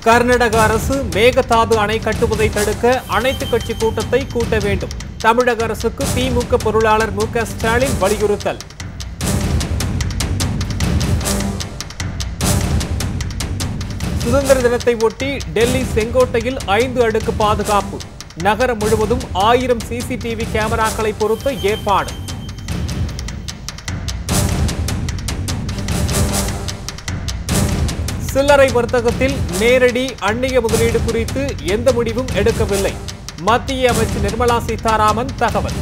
கர்நாடக அரசு மேகதாது அணை கட்டுவதை தடுக்க அனைத்து கட்சி கூட்டத்தை கூட்ட வேண்டும் தமிழக அரசுக்கு திமுக பொருளாளர் மு க ஸ்டாலின் வலியுறுத்தல் சுதந்திர தினத்தை ஒட்டி டெல்லி செங்கோட்டையில் ஐந்து அடுக்கு பாதுகாப்பு நகரம் முழுவதும் ஆயிரம் சிசிடிவி கேமராக்களை பொருத்த ஏற்பாடு சில்லறை வர்த்தகத்தில் நேரடி அந்நிய முதலீடு குறித்து எந்த முடிவும் எடுக்கவில்லை மத்திய அமைச்சர் நிர்மலா சீதாராமன் தகவல்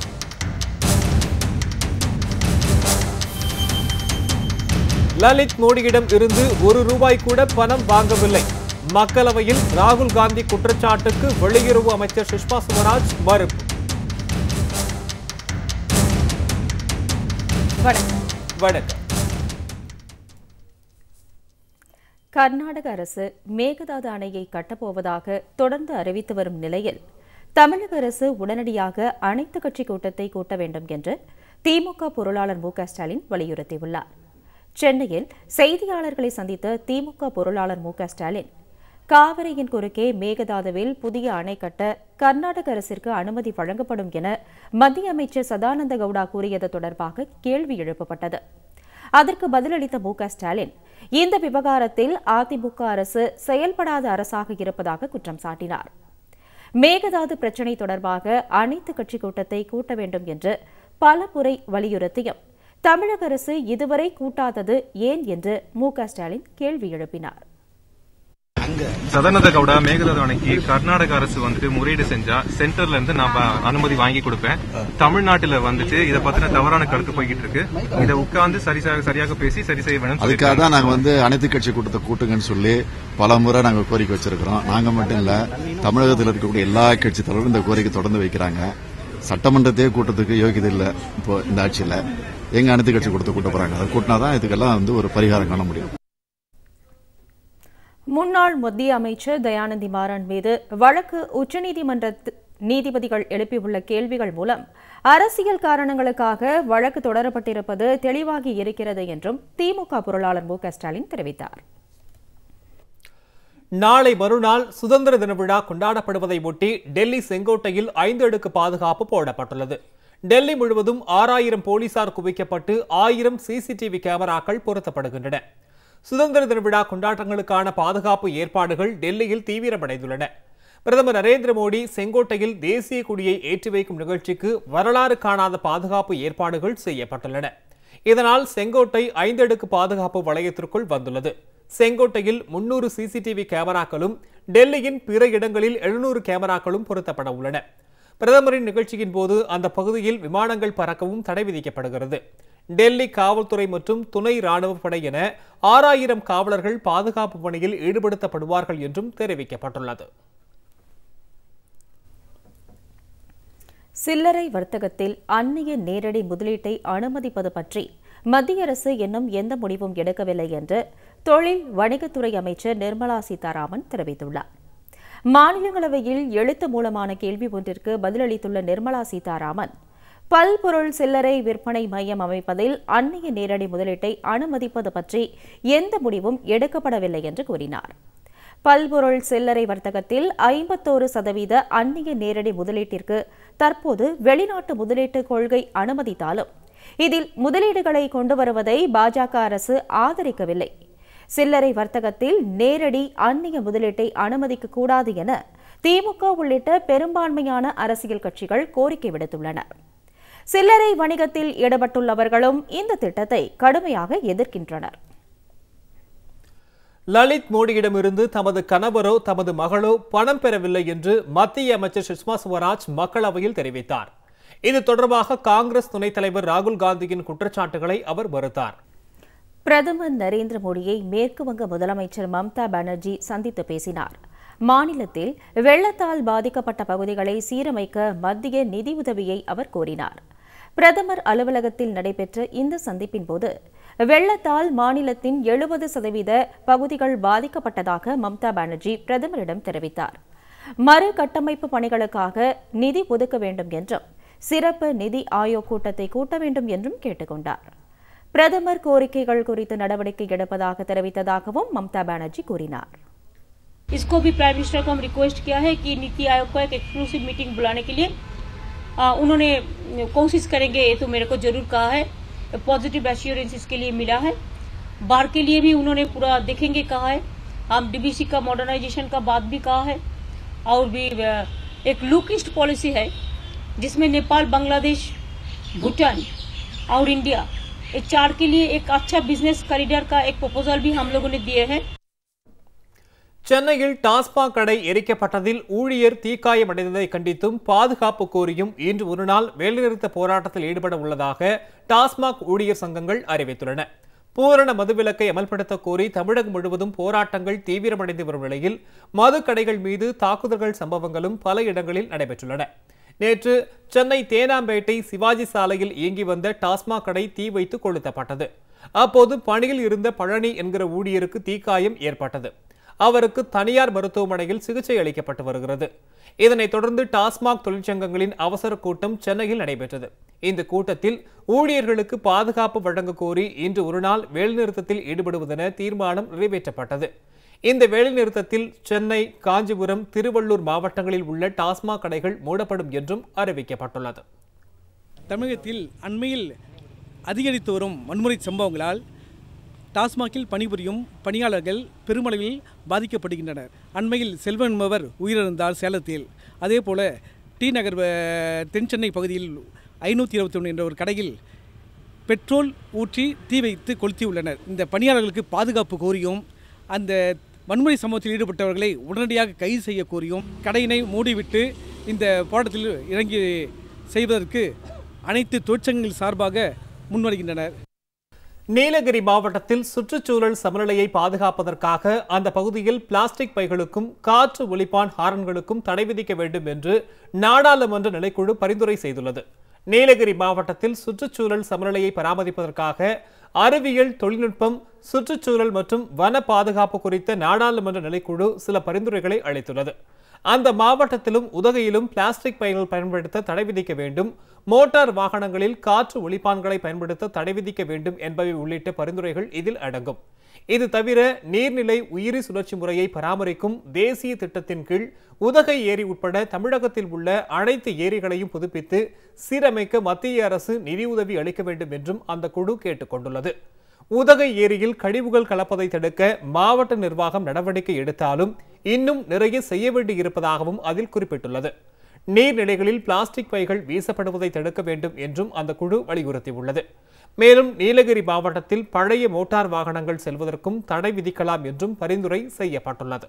லலித் மோடியிடம் இருந்து ஒரு ரூபாய் கூட பணம் வாங்கவில்லை மக்களவையில் ராகுல் காந்தி குற்றச்சாட்டுக்கு வெளியுறவு அமைச்சர் சுஷ்மா சுவராஜ் மறுப்பு வணக்கம் வணக்கம் கர்நாடக அரசு மேகதாது அணையை கட்டப்போவதாக தொடர்ந்து அறிவித்து வரும் நிலையில் தமிழக அரசு உடனடியாக அனைத்து கட்சி கூட்டத்தை கூட்ட வேண்டும் என்று திமுக பொருளாளர் மு க ஸ்டாலின் வலியுறுத்தியுள்ளார் சென்னையில் செய்தியாளர்களை சந்தித்த திமுக பொருளாளர் மு க ஸ்டாலின் காவிரியின் குறுக்கே மேகதாதுவில் புதிய அணை கட்ட கர்நாடக அரசிற்கு அனுமதி வழங்கப்படும் என மத்திய அமைச்சர் சதானந்த கவுடா கூறியது தொடர்பாக கேள்வி எழுப்பப்பட்டது அதற்கு பதிலளித்த மு க ஸ்டாலின் இந்த விவகாரத்தில் அதிமுக அரசு செயல்படாத அரசாக இருப்பதாக குற்றம் சாட்டினார் மேகதாது பிரச்சினை தொடர்பாக அனைத்து கட்சி கூட்டத்தை கூட்ட வேண்டும் என்று பல முறை வலியுறுத்தியும் தமிழக அரசு இதுவரை கூட்டாதது ஏன் என்று மு க ஸ்டாலின் கேள்வி எழுப்பினார் சதானந்த கவுடா மேகதாது அணைக்கு கர்நாடக அரசு வந்துட்டு முறையீடு செஞ்சா சென்டர்ல இருந்து நான் ப- அனுமதி வாங்கி கொடுப்பேன் தமிழ்நாட்டுல வந்துட்டு இத பத்தின தவறான கருத்து போய்கிட்டு இருக்கு இத உட்கார்ந்து சரி சரியாக பேசி சரி செய்ய வேணும் அதுக்காக தான் நாங்க வந்து அனைத்து கட்சி கூட்டத்தை கூட்டுங்கன்னு சொல்லி பல முறை நாங்க கோரிக்கை வச்சிருக்கிறோம் நாங்க மட்டும் இல்ல தமிழகத்தில் இருக்கக்கூடிய எல்லா கட்சி தலைவரும் இந்த கோரிக்கை தொடர்ந்து வைக்கிறாங்க சட்டமன்றத்தையே கூட்டத்துக்கு யோகியதை இல்ல இப்போ இந்த ஆட்சியில எங்க அனைத்து கட்சி கூட்டத்தை கூட்ட போறாங்க அதை கூட்டினாதான் இதுக்கெல்லாம் வந்து ஒரு பரிகாரம் காண முடியும் முன்னாள் மத்திய அமைச்சர் தயானந்தி மாறன் மீது வழக்கு உச்சநீதிமன்ற நீதிபதிகள் எழுப்பியுள்ள கேள்விகள் மூலம் அரசியல் காரணங்களுக்காக வழக்கு தொடரப்பட்டிருப்பது தெளிவாகி இருக்கிறது என்றும் திமுக பொருளாளர் மு க ஸ்டாலின் தெரிவித்தார் நாளை மறுநாள் சுதந்திர தின விழா கொண்டாடப்படுவதை ஒட்டி டெல்லி செங்கோட்டையில் ஐந்து அடுக்கு பாதுகாப்பு போடப்பட்டுள்ளது டெல்லி முழுவதும் ஆறாயிரம் போலீசார் குவிக்கப்பட்டு ஆயிரம் சிசிடிவி கேமராக்கள் பொருத்தப்படுகின்றன சுதந்திர தின விழா கொண்டாட்டங்களுக்கான பாதுகாப்பு ஏற்பாடுகள் டெல்லியில் தீவிரமடைந்துள்ளன பிரதமர் நரேந்திர மோடி செங்கோட்டையில் தேசிய கொடியை ஏற்றி வைக்கும் நிகழ்ச்சிக்கு வரலாறு காணாத பாதுகாப்பு ஏற்பாடுகள் செய்யப்பட்டுள்ளன இதனால் செங்கோட்டை ஐந்தடுக்கு பாதுகாப்பு வளையத்திற்குள் வந்துள்ளது செங்கோட்டையில் முன்னூறு சிசிடிவி கேமராக்களும் டெல்லியின் பிற இடங்களில் எழுநூறு கேமராக்களும் பொருத்தப்பட உள்ளன பிரதமரின் நிகழ்ச்சியின் போது அந்த பகுதியில் விமானங்கள் பறக்கவும் தடை விதிக்கப்படுகிறது டெல்லி காவல்துறை மற்றும் துணை ராணுவ படை என ஆறாயிரம் காவலர்கள் பாதுகாப்பு பணியில் ஈடுபடுத்தப்படுவார்கள் என்றும் தெரிவிக்கப்பட்டுள்ளது சில்லறை வர்த்தகத்தில் அந்நிய நேரடி முதலீட்டை அனுமதிப்பது பற்றி மத்திய அரசு இன்னும் எந்த முடிவும் எடுக்கவில்லை என்று தொழில் வணிகத்துறை அமைச்சர் நிர்மலா சீதாராமன் தெரிவித்துள்ளார் மாநிலங்களவையில் எழுத்து மூலமான கேள்வி ஒன்றிற்கு பதிலளித்துள்ள நிர்மலா சீதாராமன் பல்பொருள் சில்லறை விற்பனை மையம் அமைப்பதில் அந்நிய நேரடி முதலீட்டை அனுமதிப்பது பற்றி எந்த முடிவும் எடுக்கப்படவில்லை என்று கூறினார் பல்பொருள் சில்லறை வர்த்தகத்தில் ஐம்பத்தோரு சதவீத அந்நிய நேரடி முதலீட்டிற்கு தற்போது வெளிநாட்டு முதலீட்டு கொள்கை அனுமதித்தாலும் இதில் முதலீடுகளை கொண்டு வருவதை பாஜக அரசு ஆதரிக்கவில்லை சில்லறை வர்த்தகத்தில் நேரடி அந்நிய முதலீட்டை அனுமதிக்க கூடாது என திமுக உள்ளிட்ட பெரும்பான்மையான அரசியல் கட்சிகள் கோரிக்கை விடுத்துள்ளன சில்லறை வணிகத்தில் ஈடுபட்டுள்ளவர்களும் இந்த திட்டத்தை கடுமையாக எதிர்க்கின்றனர் லலித் மோடியிடமிருந்து தமது கணவரோ தமது மகளோ பணம் பெறவில்லை என்று மத்திய அமைச்சர் சுஷ்மா சுவராஜ் மக்களவையில் தெரிவித்தார் இது தொடர்பாக காங்கிரஸ் துணைத் தலைவர் ராகுல் காந்தியின் குற்றச்சாட்டுகளை அவர் மறுத்தார் பிரதமர் நரேந்திர மோடியை மேற்கு வங்க முதலமைச்சர் மம்தா பானர்ஜி சந்தித்து பேசினார் மாநிலத்தில் வெள்ளத்தால் பாதிக்கப்பட்ட பகுதிகளை சீரமைக்க மத்திய நிதியுதவியை அவர் கோரினார் பிரதமர் அலுவலகத்தில் நடைபெற்ற இந்த சந்திப்பின் போது வெள்ளத்தால் மாநிலத்தின் எழுபது சதவீத பகுதிகள் பாதிக்கப்பட்டதாக மம்தா பானர்ஜி பிரதமரிடம் தெரிவித்தார் மறு கட்டமைப்பு பணிகளுக்காக நிதி ஒதுக்க வேண்டும் என்றும் சிறப்பு நிதி ஆயோக் கூட்டத்தை கூட்ட வேண்டும் என்றும் கேட்டுக்கொண்டார் பிரதமர் கோரிக்கைகள் குறித்து நடவடிக்கை எடுப்பதாக தெரிவித்ததாகவும் மம்தா பானர்ஜி கூறினார் इसको भी प्राइम मिनिस्टर को हम रिक्वेस्ट किया है कि नीति आयोग को एक एक्सक्लूसिव मीटिंग बुलाने के लिए आ, उन्होंने कोशिश करेंगे ये तो मेरे को जरूर कहा है पॉजिटिव एश्योरेंस इसके लिए मिला है बाढ़ के लिए भी उन्होंने पूरा देखेंगे कहा है हम डीबीसी का मॉडर्नाइजेशन का बात भी कहा है और भी अ, एक लुक ईस्ट पॉलिसी है जिसमें नेपाल बांग्लादेश भूटान और इंडिया ये चार के लिए एक अच्छा बिजनेस कॉरिडोर का एक प्रपोजल भी हम लोगों ने दिए हैं சென்னையில் டாஸ்மாக் கடை எரிக்கப்பட்டதில் ஊழியர் தீக்காயமடைந்ததை கண்டித்தும் பாதுகாப்பு கோரியும் இன்று ஒருநாள் வேலைநிறுத்த போராட்டத்தில் ஈடுபட உள்ளதாக டாஸ்மாக் ஊழியர் சங்கங்கள் அறிவித்துள்ளன பூரண மதுவிலக்கை அமல்படுத்த கோரி தமிழகம் முழுவதும் போராட்டங்கள் தீவிரமடைந்து வரும் நிலையில் மது கடைகள் மீது தாக்குதல்கள் சம்பவங்களும் பல இடங்களில் நடைபெற்றுள்ளன நேற்று சென்னை தேனாம்பேட்டை சிவாஜி சாலையில் இயங்கி வந்த டாஸ்மாக் கடை தீ வைத்து கொளுத்தப்பட்டது அப்போது பணியில் இருந்த பழனி என்கிற ஊழியருக்கு தீக்காயம் ஏற்பட்டது அவருக்கு தனியார் மருத்துவமனையில் சிகிச்சை அளிக்கப்பட்டு வருகிறது இதனைத் தொடர்ந்து டாஸ்மாக் தொழிற்சங்கங்களின் அவசர கூட்டம் சென்னையில் நடைபெற்றது இந்த கூட்டத்தில் ஊழியர்களுக்கு பாதுகாப்பு வழங்க கோரி இன்று ஒருநாள் வேலைநிறுத்தத்தில் ஈடுபடுவதென தீர்மானம் நிறைவேற்றப்பட்டது இந்த வேலைநிறுத்தத்தில் சென்னை காஞ்சிபுரம் திருவள்ளூர் மாவட்டங்களில் உள்ள டாஸ்மாக் கடைகள் மூடப்படும் என்றும் அறிவிக்கப்பட்டுள்ளது தமிழகத்தில் அண்மையில் அதிகரித்து வரும் வன்முறை சம்பவங்களால் டாஸ்மாகில் பணிபுரியும் பணியாளர்கள் பெருமளவில் பாதிக்கப்படுகின்றனர் அண்மையில் செல்வன் என்பவர் உயிரிழந்தார் சேலத்தில் அதே போல டி நகர் அஹ், தென் சென்னை பகுதியில் ஐநூற்றி இருபத்தி ஒன்று என்ற ஒரு கடையில் பெட்ரோல் ஊற்றி தீ வைத்து கொளுத்தியுள்ளனர் இந்த பணியாளர்களுக்கு பாதுகாப்பு கோரியும் அந்த வன்முறை சம்பவத்தில் ஈடுபட்டவர்களை உடனடியாக கைது செய்ய கோரியும் கடையினை மூடிவிட்டு இந்த போராட்டத்தில் இறங்கி செய்வதற்கு அனைத்து தொழிற்சங்கங்கள் சார்பாக முன்வருகின்றனர் நீலகிரி மாவட்டத்தில் சுற்றுச்சூழல் சமநிலையை பாதுகாப்பதற்காக அந்த பகுதியில் பிளாஸ்டிக் பைகளுக்கும் காற்று ஒலிப்பான் ஹாரன்களுக்கும் தடை விதிக்க வேண்டும் என்று நாடாளுமன்ற நிலைக்குழு பரிந்துரை செய்துள்ளது நீலகிரி மாவட்டத்தில் சுற்றுச்சூழல் சமநிலையை பராமரிப்பதற்காக அறிவியல் தொழில்நுட்பம் சுற்றுச்சூழல் மற்றும் வன பாதுகாப்பு குறித்த நாடாளுமன்ற நிலைக்குழு சில பரிந்துரைகளை அளித்துள்ளது அந்த மாவட்டத்திலும் உதகையிலும் பிளாஸ்டிக் பைகள் பயன்படுத்த தடை விதிக்க வேண்டும் மோட்டார் வாகனங்களில் காற்று ஒலிப்பான்களை பயன்படுத்த தடை விதிக்க வேண்டும் என்பவை உள்ளிட்ட பரிந்துரைகள் இதில் அடங்கும் இது தவிர நீர்நிலை உயிரி சுழற்சி முறையை பராமரிக்கும் தேசிய திட்டத்தின் கீழ் உதகை ஏரி உட்பட தமிழகத்தில் உள்ள அனைத்து ஏரிகளையும் புதுப்பித்து சீரமைக்க மத்திய அரசு நிதியுதவி அளிக்க வேண்டும் என்றும் அந்த குழு கேட்டுக்கொண்டுள்ளது உதகை ஏரியில் கழிவுகள் கலப்பதை தடுக்க மாவட்ட நிர்வாகம் நடவடிக்கை எடுத்தாலும் இன்னும் நிறைய செய்ய வேண்டியிருப்பதாகவும் அதில் குறிப்பிட்டுள்ளது நீர்நிலைகளில் பிளாஸ்டிக் பைகள் வீசப்படுவதை தடுக்க வேண்டும் என்றும் அந்த குழு வலியுறுத்தியுள்ளது மேலும் நீலகிரி மாவட்டத்தில் பழைய மோட்டார் வாகனங்கள் செல்வதற்கும் தடை விதிக்கலாம் என்றும் பரிந்துரை செய்யப்பட்டுள்ளது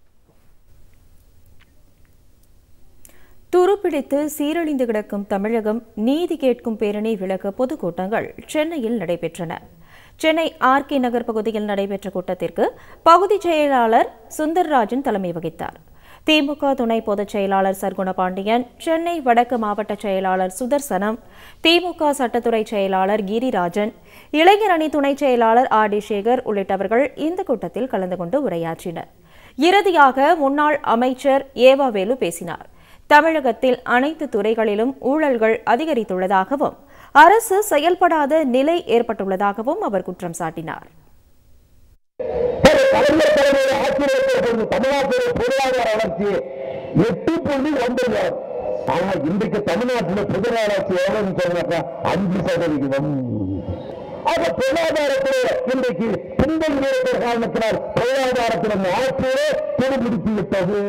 துருப்பிடித்து சீரழிந்து கிடக்கும் தமிழகம் நீதி கேட்கும் பேரணி விளக்க பொதுக்கூட்டங்கள் சென்னையில் நடைபெற்றன சென்னை ஆர்கே நகர் பகுதியில் நடைபெற்ற கூட்டத்திற்கு பகுதிச் செயலாளர் சுந்தர்ராஜன் தலைமை வகித்தார் திமுக துணை பொதுச் செயலாளர் சர்க்குண பாண்டியன் சென்னை வடக்கு மாவட்ட செயலாளர் சுதர்சனம் திமுக சட்டத்துறை செயலாளர் கிரிராஜன் இளைஞர் அணி துணை செயலாளர் ஆர் டி சேகர் உள்ளிட்டவர்கள் இந்த கூட்டத்தில் கலந்து கொண்டு உரையாற்றினர் இறுதியாக முன்னாள் அமைச்சர் ஏவாவேலு பேசினார் தமிழகத்தில் அனைத்து துறைகளிலும் ஊழல்கள் அதிகரித்துள்ளதாகவும் அரசு செயல்படாத நிலை ஏற்பட்டுள்ளதாகவும் அவர் குற்றம் சாட்டினார் ஒரு கலைஞர் தலைமையில் ஆட்சியமைக்கிற பொழுது தமிழ்நாட்டுடைய பொருளாதார வளர்ச்சி எட்டு புள்ளி ஒன்பது ஆனா இன்றைக்கு தமிழ்நாட்டில் பொருளாதார வளர்ச்சி எவ்வளவுன்னு சொன்னாக்கா அஞ்சு சதவிகிதம் ஆக பொருளாதாரத்திலே இன்றைக்கு பின்தங்கி இருக்கிற காரணத்தினால் பொருளாதாரத்தில் ஆட்சியே துடுபிடித்து விட்டது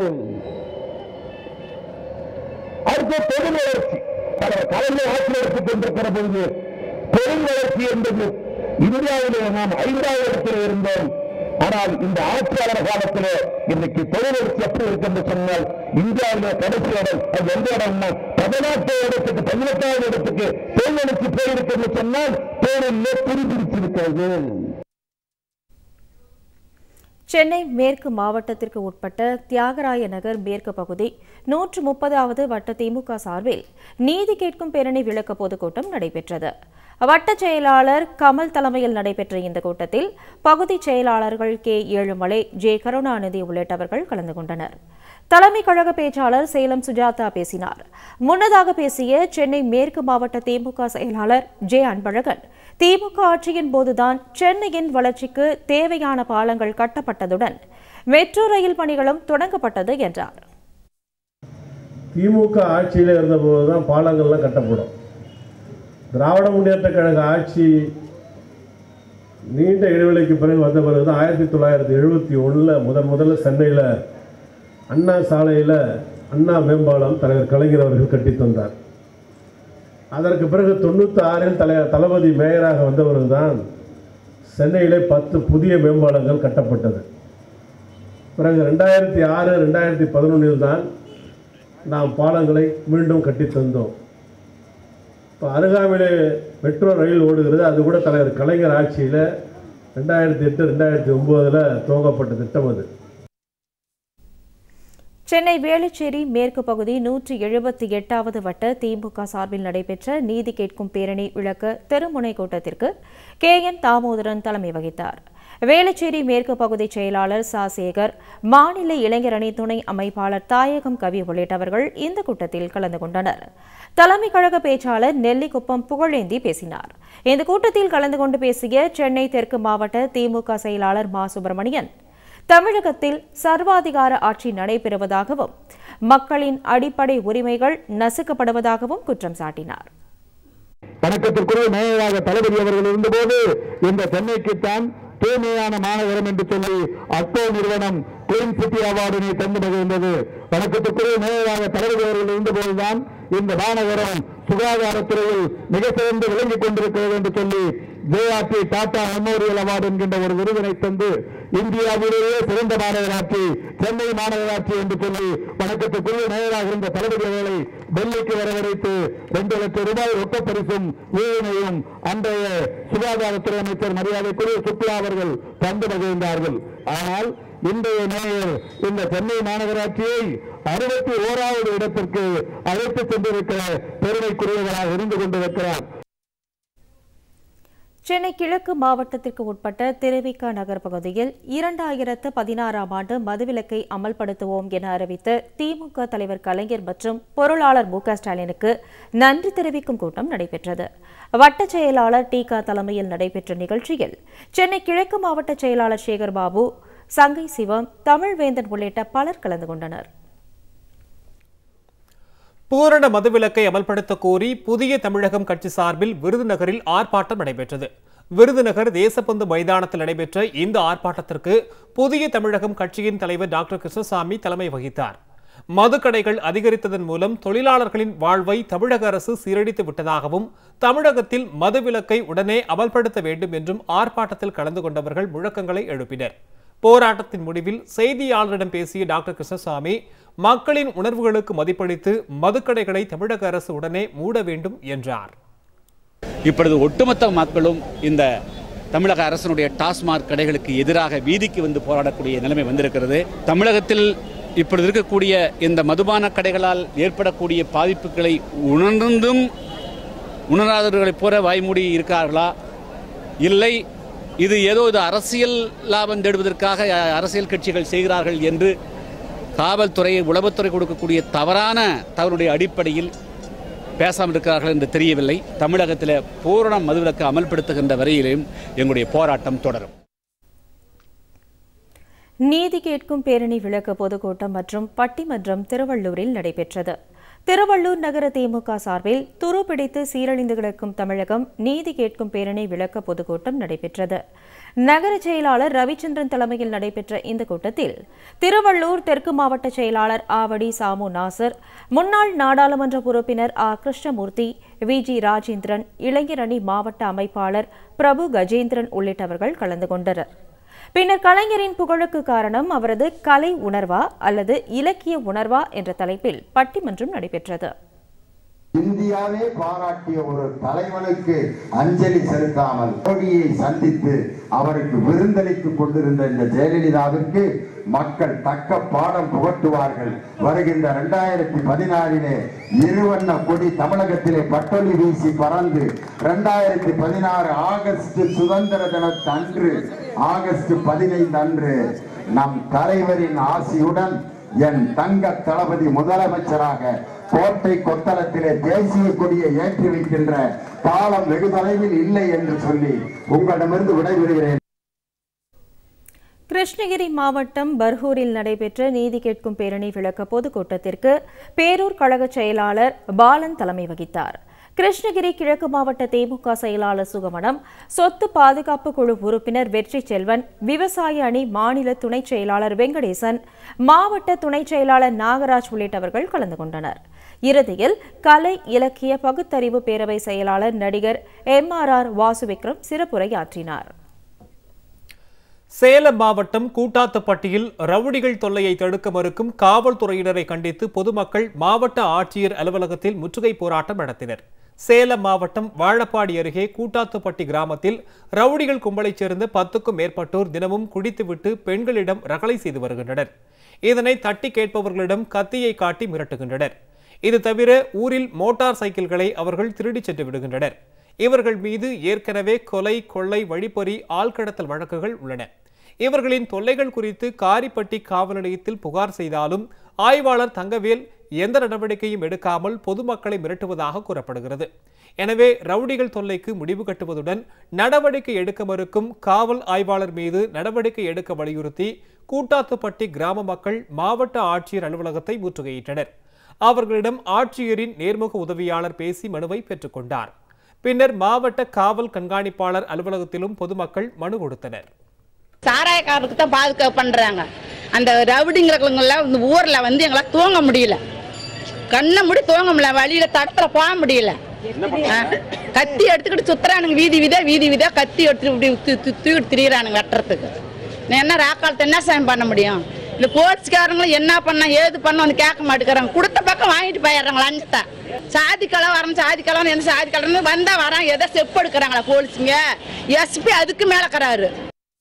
அடுத்த தொழில் வளர்ச்சி தலைவர் கலைஞர் ஆட்சி நடத்திக் கொண்டிருக்கிற பொழுது தொழில் வளர்ச்சி என்பது இந்தியாவிலே நாம் ஐந்தாவது இடத்தில் இருந்தோம் ஆனால் இந்த ஆட்சியாளர் காலத்திலே இன்னைக்கு தொழில் வளர்ச்சி எப்படி இருக்கு என்று சொன்னால் இந்தியாவிலே கடைசி இடம் அது எந்த இடம்னா பதினெட்டாவது இடத்துக்கு பதினெட்டாவது இடத்துக்கு தொழில் வளர்ச்சி போயிருக்கு என்று சொன்னால் தொழிலே துடிபிடிச்சிருக்கிறது சென்னை மேற்கு மாவட்டத்திற்கு உட்பட்ட தியாகராய நகர் மேற்கு பகுதி நூற்று முப்பதாவது வட்ட திமுக சார்பில் நீதி கேட்கும் பேரணி விளக்க பொதுக்கூட்டம் நடைபெற்றது வட்ட செயலாளர் கமல் தலைமையில் நடைபெற்ற இந்த கூட்டத்தில் பகுதி செயலாளர்கள் கே ஏழுமலை ஜே கருணாநிதி உள்ளிட்டவர்கள் கலந்து கொண்டனர் தலைமை கழக பேச்சாளர் சேலம் சுஜாதா பேசினார் முன்னதாக பேசிய சென்னை மேற்கு மாவட்ட திமுக செயலாளர் ஜே அன்பழகன் திமுக ஆட்சியின் போதுதான் சென்னையின் வளர்ச்சிக்கு தேவையான பாலங்கள் கட்டப்பட்டதுடன் மெட்ரோ ரயில் பணிகளும் தொடங்கப்பட்டது என்றார் திமுக ஆட்சியில் இருந்தபோது தான் பாலங்கள்லாம் கட்டப்படும் திராவிட முன்னேற்ற கழக ஆட்சி நீண்ட இடைவெளிக்கு பிறகு வந்த பிறகு தான் ஆயிரத்தி தொள்ளாயிரத்தி எழுபத்தி ஒன்றில் முதன் முதல்ல சென்னையில் அண்ணா சாலையில் அண்ணா மேம்பாலம் தலைவர் கலைஞர் அவர்கள் கட்டி தந்தார் அதற்கு பிறகு தொண்ணூற்றி ஆறில் தலை தளபதி மேயராக வந்தவர்கள் தான் சென்னையிலே பத்து புதிய மேம்பாலங்கள் கட்டப்பட்டது பிறகு ரெண்டாயிரத்தி ஆறு ரெண்டாயிரத்தி பதினொன்றில் தான் நாம் பாலங்களை மீண்டும் கட்டித் தந்தோம் இப்போ அருகாமையிலே மெட்ரோ ரயில் ஓடுகிறது அது கூட தலைவர் கலைஞர் ஆட்சியில் ரெண்டாயிரத்தி எட்டு ரெண்டாயிரத்தி ஒம்போதில் துவங்கப்பட்ட திட்டம் அது சென்னை வேளச்சேரி மேற்கு பகுதி நூற்றி எழுபத்தி எட்டாவது வட்ட திமுக சார்பில் நடைபெற்ற நீதி கேட்கும் பேரணி விளக்க தெருமுனை கூட்டத்திற்கு கே என் தாமோதரன் தலைமை வகித்தார் வேளச்சேரி மேற்கு பகுதி செயலாளர் சா சேகர் மாநில இளைஞரணி துணை அமைப்பாளர் தாயகம் கவி உள்ளிட்டவர்கள் இந்த கூட்டத்தில் கலந்து கொண்டனர் தலைமை கழக பேச்சாளர் நெல்லிக்குப்பம் புகழேந்தி பேசினார் இந்த கூட்டத்தில் கலந்து கொண்டு பேசிய சென்னை தெற்கு மாவட்ட திமுக செயலாளர் மா சுப்பிரமணியன் தமிழகத்தில் சர்வாதிகார ஆட்சி நடைபெறுவதாகவும் மக்களின் அடிப்படை உரிமைகள் நசுக்கப்படுவதாகவும் குற்றம் சாட்டினார் வணக்கத்திற்குரிய மேயராக தளபதி அவர்கள் இருந்தபோது இந்த சென்னைக்குத்தான் தூய்மையான மாநகரம் என்று சொல்லி அக்கோ நிறுவனம் குயின் சிட்டி அவார்டினை தந்து மகிழ்ந்தது வணக்கத்திற்குரிய மேயராக தளபதி அவர்கள் இருந்தபோதுதான் இந்த மாநகரம் சுகாதாரத்துறையில் மிக சிறந்து விளங்கிக் கொண்டிருக்கிறது என்று சொல்லி ஜேஆர்டி டாடா மெமோரியல் அவார்டு என்கின்ற ஒரு விருதினை தந்து இந்தியாவிலேயே சிறந்த மாநகராட்சி சென்னை மாநகராட்சி என்று சொல்லி வணக்கத்துக்குரிய மேயராக இருந்த தளபதி அவர்களை டெல்லிக்கு வரவழைத்து ரெண்டு லட்சம் ரூபாய் ரொக்க பரிசும் வீழினையும் அன்றைய சுகாதாரத்துறை அமைச்சர் மரியாதைக்குரிய சுக்லா அவர்கள் தந்து மகிழ்ந்தார்கள் ஆனால் இன்றைய மேயர் இந்த சென்னை மாநகராட்சியை அறுபத்தி ஓராவது இடத்திற்கு அழைத்து சென்றிருக்கிற பெருமைக்குரியவராக இருந்து கொண்டிருக்கிறார் சென்னை கிழக்கு மாவட்டத்திற்கு உட்பட்ட திருவிக நகர் பகுதியில் இரண்டாயிரத்து பதினாறாம் ஆண்டு மதுவிலக்கை அமல்படுத்துவோம் என அறிவித்த திமுக தலைவர் கலைஞர் மற்றும் பொருளாளர் மு க ஸ்டாலினுக்கு நன்றி தெரிவிக்கும் கூட்டம் நடைபெற்றது வட்டச் செயலாளர் டிகா தலைமையில் நடைபெற்ற நிகழ்ச்சியில் சென்னை கிழக்கு மாவட்ட செயலாளர் சேகர் பாபு சங்கை சிவம் தமிழ்வேந்தன் உள்ளிட்ட பலர் கலந்து கொண்டனர் பூரண மதுவிலக்கை அமல்படுத்த கோரி புதிய தமிழகம் கட்சி சார்பில் விருதுநகரில் ஆர்ப்பாட்டம் நடைபெற்றது விருதுநகர் தேசப்பந்து மைதானத்தில் நடைபெற்ற இந்த ஆர்ப்பாட்டத்திற்கு புதிய தமிழகம் கட்சியின் தலைவர் டாக்டர் கிருஷ்ணசாமி தலைமை வகித்தார் மதுக்கடைகள் அதிகரித்ததன் மூலம் தொழிலாளர்களின் வாழ்வை தமிழக அரசு சீரழித்து விட்டதாகவும் தமிழகத்தில் மதுவிலக்கை உடனே அமல்படுத்த வேண்டும் என்றும் ஆர்ப்பாட்டத்தில் கலந்து கொண்டவர்கள் முழக்கங்களை எழுப்பினர் போராட்டத்தின் முடிவில் செய்தியாளரிடம் பேசிய டாக்டர் கிருஷ்ணசாமி மக்களின் உணர்வுகளுக்கு மதிப்பளித்து மதுக்கடைகளை தமிழக அரசு உடனே மூட வேண்டும் என்றார் இப்பொழுது ஒட்டுமொத்த மக்களும் இந்த தமிழக அரசனுடைய டாஸ்மாக் கடைகளுக்கு எதிராக வீதிக்கு வந்து போராடக்கூடிய நிலைமை வந்திருக்கிறது தமிழகத்தில் இப்பொழுது இருக்கக்கூடிய இந்த மதுபான கடைகளால் ஏற்படக்கூடிய பாதிப்புகளை உணர்ந்தும் உணராதவர்களைப் போல வாய்மூடி இருக்கிறார்களா இல்லை இது ஏதோ இது அரசியல் லாபம் தேடுவதற்காக அஹ், அரசியல் கட்சிகள் செய்கிறார்கள் என்று காவல்துறை உளவுத்துறை கொடுக்கக்கூடிய தவறான தவறுடைய அடிப்படையில் பேசாமல் இருக்கிறார்கள் என்று தெரியவில்லை தமிழகத்தில் பூரண மதுவிலக்கு அமல்படுத்துகின்ற வரையிலும் எங்களுடைய போராட்டம் தொடரும் நீதி கேட்கும் பேரணி விளக்க பொதுக்கூட்டம் மற்றும் பட்டிமன்றம் திருவள்ளூரில் நடைபெற்றது திருவள்ளூர் நகர திமுக சார்பில் துருப்பிடித்து சீரழிந்து கிடக்கும் தமிழகம் நீதி கேட்கும் பேரணி விளக்க பொதுக்கூட்டம் நடைபெற்றது நகர செயலாளர் ரவிச்சந்திரன் தலைமையில் நடைபெற்ற இந்த கூட்டத்தில் திருவள்ளூர் தெற்கு மாவட்ட செயலாளர் ஆவடி சாமு நாசர் முன்னாள் நாடாளுமன்ற உறுப்பினர் ஆ கிருஷ்ணமூர்த்தி வி ஜி ராஜேந்திரன் இளைஞரணி மாவட்ட அமைப்பாளர் பிரபு கஜேந்திரன் உள்ளிட்டவர்கள் கலந்து கொண்டனர் பின்னர் கலைஞரின் புகழுக்கு காரணம் அவரது கலை உணர்வா அல்லது இலக்கிய உணர்வா என்ற தலைப்பில் பட்டிமன்றம் நடைபெற்றது இந்தியாவே பாராட்டிய ஒரு தலைவனுக்கு அஞ்சலி செலுத்தாமல் மோடியை சந்தித்து அவருக்கு விருந்தளித்துக் கொண்டிருந்த இந்த ஜெயலலிதாவிற்கு மக்கள் தக்க பாடம் புகட்டுவார்கள் வருகின்ற இரண்டாயிரத்தி பதினாறிலே இருவண்ண கொடி தமிழகத்திலே பட்டொலி வீசி பறந்து இரண்டாயிரத்தி பதினாறு ஆகஸ்ட் சுதந்திர தினத்து அன்று ஆகஸ்ட் பதினைந்து அன்று நம் தலைவரின் ஆசியுடன் என் தங்க தளபதி முதலமைச்சராக கோட்டை கொத்தளத்திலே தேசிய கொடியை ஏற்றி வைக்கின்ற காலம் வெகு தொலைவில் இல்லை என்று சொல்லி உங்களிடமிருந்து விடைபெறுகிறேன் கிருஷ்ணகிரி மாவட்டம் பர்கூரில் நடைபெற்ற நீதி கேட்கும் பேரணி விளக்க பொதுக்கூட்டத்திற்கு பேரூர் கழக செயலாளர் பாலன் தலைமை வகித்தார் கிருஷ்ணகிரி கிழக்கு மாவட்ட திமுக செயலாளர் சுகமணம் சொத்து பாதுகாப்பு குழு உறுப்பினர் வெற்றி செல்வன் விவசாய அணி மாநில துணைச் செயலாளர் வெங்கடேசன் மாவட்ட துணைச் செயலாளர் நாகராஜ் உள்ளிட்டவர்கள் கலந்து கொண்டனர் இறுதியில் கலை இலக்கிய பகுத்தறிவு பேரவை செயலாளர் நடிகர் M R R Vasu Vikram சிறப்புரையாற்றினார் சேலம் மாவட்டம் கூட்டாத்துப்பட்டியில் ரவுடிகள் தொல்லையை தடுக்க மறுக்கும் காவல்துறையினரை கண்டித்து பொதுமக்கள் மாவட்ட ஆட்சியர் அலுவலகத்தில் முற்றுகை போராட்டம் நடத்தினர் சேலம் மாவட்டம் வாழப்பாடி அருகே கூட்டாத்துப்பட்டி கிராமத்தில் ரவுடிகள் கும்பலைச் சேர்ந்த பத்துக்கும் மேற்பட்டோர் தினமும் குடித்துவிட்டு பெண்களிடம் ரகளை செய்து வருகின்றனர் இதனை தட்டி கேட்பவர்களிடம் கத்தியை காட்டி மிரட்டுகின்றனர் இது தவிர ஊரில் மோட்டார் சைக்கிள்களை அவர்கள் திருடிச் சென்று விடுகின்றனர் இவர்கள் மீது ஏற்கனவே கொலை கொள்ளை வழிப்பறி ஆள்கடத்தல் வழக்குகள் உள்ளன இவர்களின் தொல்லைகள் குறித்து காரிப்பட்டி காவல் நிலையத்தில் புகார் செய்தாலும் ஆய்வாளர் தங்கவேல் எந்த நடவடிக்கையும் எடுக்காமல் பொதுமக்களை மிரட்டுவதாக கூறப்படுகிறது எனவே ரவுடிகள் தொல்லைக்கு முடிவு கட்டுவதுடன் நடவடிக்கை எடுக்க மறுக்கும் காவல் ஆய்வாளர் மீது நடவடிக்கை எடுக்க வலியுறுத்தி கூட்டாத்துப்பட்டி கிராம மக்கள் மாவட்ட ஆட்சியர் அலுவலகத்தை முற்றுகையிட்டனர் அவர்களிடம் ஆட்சியரின் நேர்முக உதவியாளர் பேசி மனுவை பெற்றுக்கொண்டார் பின்னர் மாவட்ட காவல் கண்காணிப்பாளர் அலுவலகத்திலும் பொதுமக்கள் மனு கொடுத்தனர் சாராயக்காரருக்கு தான் பாதுகாப்பு பண்றாங்க அந்த ரவுடிங்களுக்குலாம் இந்த ஊர்ல வந்து எங்களால் தூங்க முடியல கண்ணை மூடி தூங்க முடியல வழியில தடத்துல போக முடியல ஆ, கத்தி எடுத்துக்கிட்டு சுத்துறானுங்க வீதி வீதா வீதி வீதா கத்தி எடுத்துட்டு இப்படி து- து- தூக்கிட்டு திரியிறானுங்க வெட்டுறதுக்கு நான் என்ன ராக்காலத்தை என்ன சாயம் பண்ண முடியும் இந்த போலீஸ்காரங்களும் என்ன பண்ணா ஏது பண்ண வந்து கேட்க மாட்டேங்கிறாங்க கொடுத்த பக்கம் வாங்கிட்டு போயிடுறாங்க லஞ்சத்தை சாதி கலவரம் சாதி கலவரம் என்ன சாதி கலவரம் வந்தா வரான் எதை செப்பு எடுக்கிறாங்களா போலீஸுங்க எஸ்பி அதுக்கு மேல இருக்கிறாரு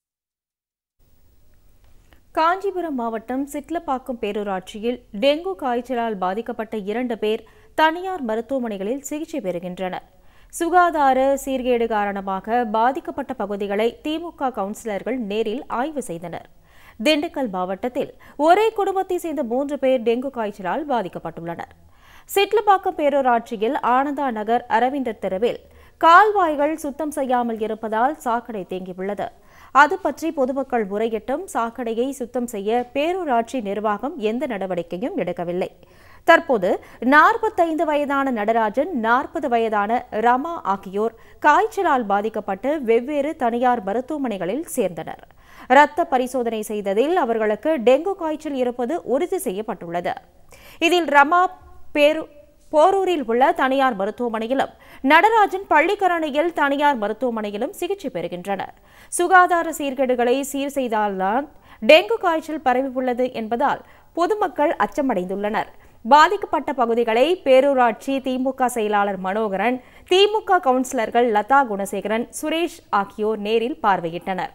காஞ்சிபுரம் மாவட்டம் சிட்லப்பாக்கம் பேரூராட்சியில் டெங்கு காய்ச்சலால் பாதிக்கப்பட்ட இரண்டு பேர் தனியார் மருத்துவமனைகளில் சிகிச்சை பெறுகின்றனர் சுகாதார சீர்கேடு காரணமாக பாதிக்கப்பட்ட பகுதிகளை திமுக கவுன்சிலர்கள் நேரில் ஆய்வு செய்தனர் திண்டுக்கல் மாவட்டத்தில் ஒரே குடும்பத்தை சேர்ந்த மூன்று பேர் டெங்கு காய்ச்சலால் பாதிக்கப்பட்டுள்ளனர் சிட்லப்பாக்கம் பேரூராட்சியில் ஆனந்தா நகர் அரவிந்தர் தெருவில் கால்வாய்கள் சுத்தம் செய்யாமல் இருப்பதால் சாக்கடை தேங்கியுள்ளது அது பற்றி பொதுமக்கள் முறையிட்டும் சாக்கடையை சுத்தம் செய்ய பேரூராட்சி நிர்வாகம் எந்த நடவடிக்கையும் எடுக்கவில்லை தற்போது நாற்பத்தைந்து வயதான நடராஜன் நாற்பது வயதான ரமா ஆகியோர் காய்ச்சலால் பாதிக்கப்பட்டு வெவ்வேறு தனியார் மருத்துவமனைகளில் சேர்ந்தனர் இரத்த பரிசோதனை செய்ததில் அவர்களுக்கு டெங்கு காய்ச்சல் இருப்பது உறுதி செய்யப்பட்டுள்ளது இதில் ரமா பேரு போரூரில் உள்ள தனியார் மருத்துவமனையிலும் நடராஜன் பள்ளிக்கரணையில் தனியார் மருத்துவமனையிலும் சிகிச்சை பெறுகின்றனர் சுகாதார சீர்கேடுகளை சீர் செய்தால்தான் டெங்கு காய்ச்சல் பரவியுள்ளது என்பதால் பொதுமக்கள் அச்சமடைந்துள்ளனர் பாதிக்கப்பட்ட பகுதிகளை பேரூராட்சி திமுக செயலாளர் மனோகரன் திமுக கவுன்சிலர்கள் லதா குணசேகரன் சுரேஷ் ஆகியோர் நேரில் பார்வையிட்டனர்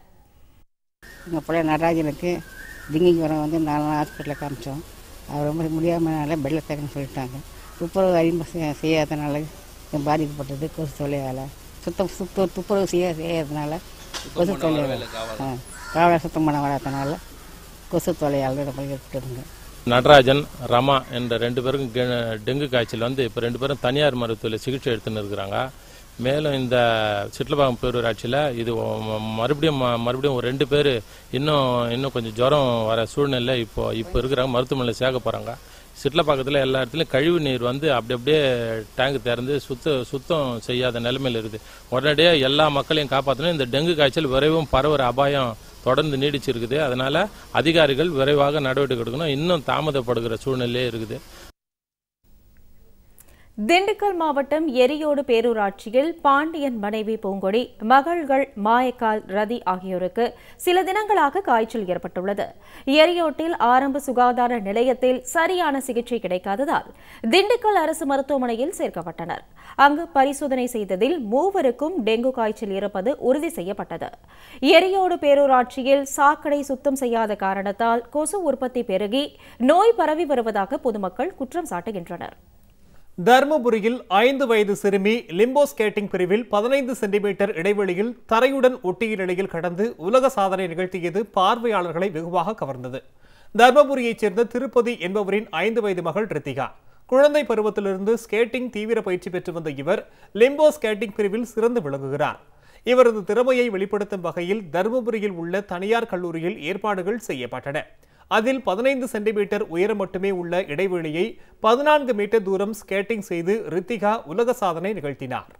எங்கள் பிள்ளை நடராஜனுக்கு டிங்கி ஜுரம் வந்து நாலு நாள் ஹாஸ்பிட்டலில் காமிச்சோம் அவர் ரொம்ப முடியாமனால பெட்டில் சேர்க்கணும்னு சொல்லிட்டாங்க துப்புரவு அறிமுகம் செய்ய- செய்யாதனால இது பாதிக்கப்பட்டது கொசு தொல்லையால் சுத்தம் சுத்த துப்புரவு செய்ய செய்யாதனால கொசு தொல்லையால் ஆ காவலை சுத்தம் பண்ண வராதனால கொசு தொல்லையால் ரொம்ப ஏற்பட்டுருங்க நடராஜன் ரமா என்ற ரெண்டு பேருக்கும் கெ- டெங்கு காய்ச்சல் வந்து இப்போ ரெண்டு பேரும் தனியார் மருத்துவத்தில் சிகிச்சை எடுத்துன்னு இருக்கிறாங்க மேலும் இந்த சிட்லபாக்கம் பேரூராட்சியில் இது ஒ- மறுபடியும் ம- மறுபடியும் ஒரு ரெண்டு பேர் இன்னும் இன்னும் கொஞ்சம் ஜுரம் வர சூழ்நிலை இப்போ இப்போ இருக்கிறாங்க மருத்துவமனையில் சேர்க்க போகிறாங்க சிட்லப்பாக்கத்தில் எல்லா இடத்துலையும் கழிவு நீர் வந்து அப்படி அப்படியே டேங்க் திறந்து சுத்த சுத்தம் செய்யாத நிலைமையில் இருக்குது உடனடியாக எல்லா மக்களையும் காப்பாற்றணும் இந்த டெங்கு காய்ச்சல் விரைவும் பரவுற அபாயம் தொடர்ந்து நீடிச்சிருக்குது அதனால அதிகாரிகள் விரைவாக நடவடிக்கை எடுக்கணும் இன்னும் தாமதப்படுகிற சூழ்நிலையே இருக்குது திண்டுக்கல் மாவட்டம் எரியோடு பேரூராட்சியில் பாண்டியன் மனைவி பூங்கொடி மகள்கள் மாயக்கால் ரதி ஆகியோருக்கு சில தினங்களாக காய்ச்சல் ஏற்பட்டுள்ளது எரியோட்டில் ஆரம்ப சுகாதார நிலையத்தில் சரியான சிகிச்சை கிடைக்காததால் திண்டுக்கல் அரசு மருத்துவமனையில் சேர்க்கப்பட்டனர் அங்கு பரிசோதனை செய்ததில் மூவருக்கும் டெங்கு காய்ச்சல் இருப்பது உறுதி செய்யப்பட்டது எரியோடு பேரூராட்சியில் சாக்கடை சுத்தம் செய்யாத காரணத்தால் கொசு உற்பத்தி பெருகி நோய் பரவி வருவதாக பொதுமக்கள் குற்றம் சாட்டுகின்றனர் தருமபுரியில் ஐந்து வயது சிறுமி லிம்போ ஸ்கேட்டிங் பிரிவில் பதினைந்து சென்டிமீட்டர் இடைவெளியில் தரையுடன் ஒட்டிய நிலையில் கடந்து உலக சாதனை நிகழ்த்தியது பார்வையாளர்களை வெகுவாக கவர்ந்தது தர்மபுரியைச் சேர்ந்த திருப்பதி என்பவரின் ஐந்து வயது மகள் ரித்திகா குழந்தை பருவத்திலிருந்து ஸ்கேட்டிங் தீவிர பயிற்சி பெற்று வந்த இவர் லிம்போ ஸ்கேட்டிங் பிரிவில் சிறந்து விளங்குகிறார் இவரது திறமையை வெளிப்படுத்தும் வகையில் தருமபுரியில் உள்ள தனியார் கல்லூரியில் ஏற்பாடுகள் செய்யப்பட்டன அதில் பதினைந்து சென்டிமீட்டர் உயரம் மட்டுமே உள்ள இடைவெளியை பதினான்கு மீட்டர் தூரம் ஸ்கேட்டிங் செய்து ரித்திகா உலக சாதனை நிகழ்த்தினார்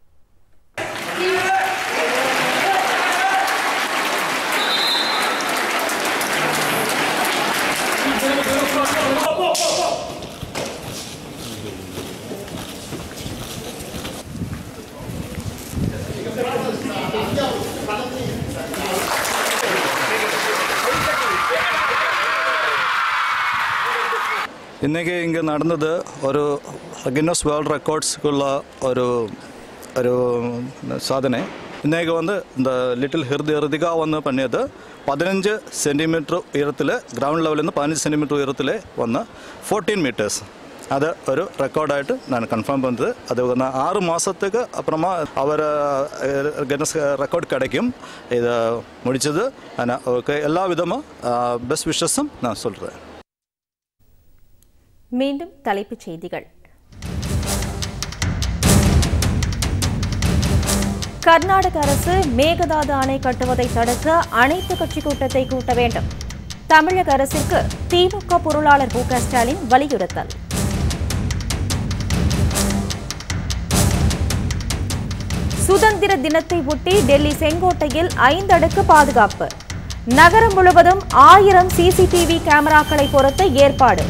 இன்றைக்கி இங்கே நடந்தது ஒரு கின்னஸ் வேர்ல்ட் ரெக்கார்ட்ஸ்க்குள்ள ஒரு ஒரு சாதனை இன்றைக்கி வந்து இந்த லிட்டில் ஹிருதி ஹிருதிகா வந்து பண்ணியது பதினஞ்சு சென்டிமீட்டர் உயரத்தில் கிரவுண்ட் ലെവലിൽ നിന്ന് പതിനഞ്ച് സെൻറ്റിമീറ്റർ ഉയരത്തിൽ വന്ന് ഫോർട്ടീൻ മീറ്റേഴ്സ് അത് ഒരു റെക്കോർഡായിട്ട് ഞാൻ കൺഫേം പണിത് അത് வந்து ஆறு மாதத்துக்கு அப்புறமா அவர் கின்னஸ் ரெக்கார்ட் கிடைக்கும் இது முடிச்சது ஆனால் அவருக்கு எல்லா விதமும் பெஸ்ட் விஷஸும் நான் சொல்கிறேன் மீண்டும் தலைப்புச் செய்திகள் கர்நாடக அரசு மேகதாது அணை கட்டுவதை தடுக்க அனைத்து கட்சி கூட்டத்தை கூட்ட வேண்டும் தமிழக அரசிற்கு திமுக பொருளாளர் மு க ஸ்டாலின் வலியுறுத்தல் சுதந்திர தினத்தை ஒட்டி டெல்லி செங்கோட்டையில் ஐந்து அடுக்கு பாதுகாப்பு நகரம் முழுவதும் ஆயிரம் சிசிடிவி கேமராக்களை பொருத்த ஏற்பாடு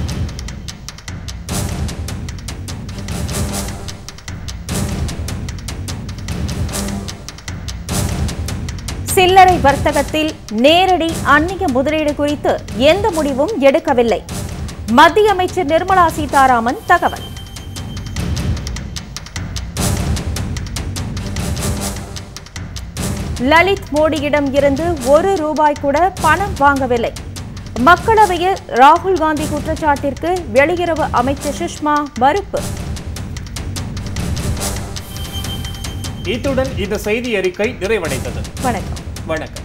சில்லறை வர்த்தகத்தில் நேரடி அந்நிய முதலீடு குறித்து எந்த முடிவும் எடுக்கவில்லை மத்திய அமைச்சர் நிர்மலா சீதாராமன் தகவல் லலித் மோடியிடம் இருந்து ஒரு ரூபாய் கூட பணம் வாங்கவில்லை மக்களவையில் ராகுல் காந்தி குற்றச்சாட்டிற்கு வெளியுறவு அமைச்சர் சுஷ்மா மறுப்பு இத்துடன் இந்த செய்தி அறிக்கை நிறைவடைந்தது வணக்கம் வணக்கம்